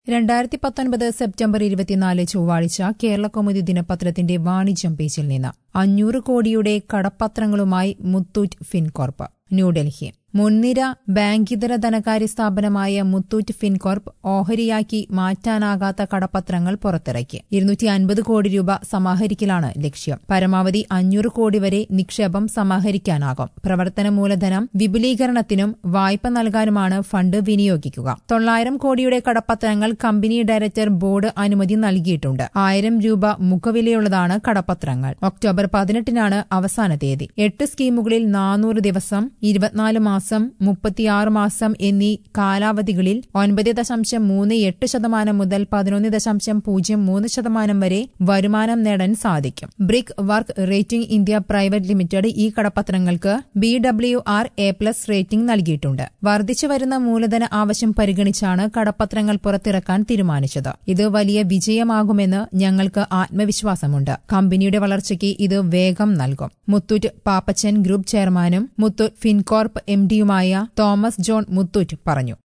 രണ്ടായിരത്തി പത്തൊൻപത് സെപ്റ്റംബർ ഇരുപത്തിനാല് ചൊവ്വാഴ്ച കേരള കൗമുദി ദിനപത്രത്തിന്റെ വാണിജ്യം പേജിൽ നിന്ന് അഞ്ഞൂറ് കോടിയുടെ കടപ്പത്രങ്ങളുമായി മുത്തൂറ്റ് ഫിൻകോർപ്പ് ന്യൂഡൽഹി മുൻനിര ബാങ്കിതര ധനകാര്യ സ്ഥാപനമായ മുത്തൂറ്റ് ഫിൻകോർപ്പ് ഓഹരിയാക്കി മാറ്റാനാകാത്ത കടപ്പത്രങ്ങൾ പുറത്തിറക്കി ഇരുന്നൂറ്റി അൻപത് കോടി രൂപ സമാഹരിക്കലാണ് ലക്ഷ്യം പരമാവധി അഞ്ഞൂറ് കോടി വരെ നിക്ഷേപം സമാഹരിക്കാനാകും പ്രവർത്തന മൂലധനം വിപുലീകരണത്തിനും വായ്പ നൽകാനുമാണ് ഫണ്ട് വിനിയോഗിക്കുക തൊള്ളായിരം കോടിയുടെ കടപ്പത്രങ്ങൾ കമ്പനി ഡയറക്ടർ ബോർഡ് അനുമതി നൽകിയിട്ടുണ്ട് ആയിരം രൂപ മുഖവിലയുള്ളതാണ് കടപ്പത്രങ്ങൾ ഒക്ടോബർ പതിനെട്ടിനാണ് അവസാന തീയതി എട്ട് സ്കീമുകളിൽ നാനൂറ് ദിവസം ഇരുപത്തിനാല് മാസം മുപ്പത്തിയാറ് മാസം എന്നീ കാലാവധികളിൽ ഒൻപത് ദശാംശം മൂന്ന് എട്ട് ശതമാനം മുതൽ പതിനൊന്ന് ദശാംശം പൂജ്യം മൂന്ന് ശതമാനം വരെ വരുമാനം നേടാൻ സാധിക്കും Brickwork rating India private limited ഈ കടപ്പത്രങ്ങൾക്ക് B W R A plus rating നൽകിയിട്ടുണ്ട് വർദ്ധിച്ചു വരുന്ന മൂലധന ആവശ്യം പരിഗണിച്ചാണ് കടപ്പത്രങ്ങൾ പുറത്തിറക്കാൻ തീരുമാനിച്ചത് ഇത് വലിയ വിജയമാകുമെന്ന് ഞങ്ങൾക്ക് ആത്മവിശ്വാസമുണ്ട് കമ്പനിയുടെ വളർച്ചയ്ക്ക് ഇത് വേഗം നൽകും മുത്തൂറ്റ് പാപ്പച്ചൻ ഗ്രൂപ്പ് ചെയർമാനും മുത്തൂറ്റ് ഫിൻകോർപ്പ് എം ഡിയുമായ തോമസ് ജോൺ മുത്തൂറ്റ് പറഞ്ഞു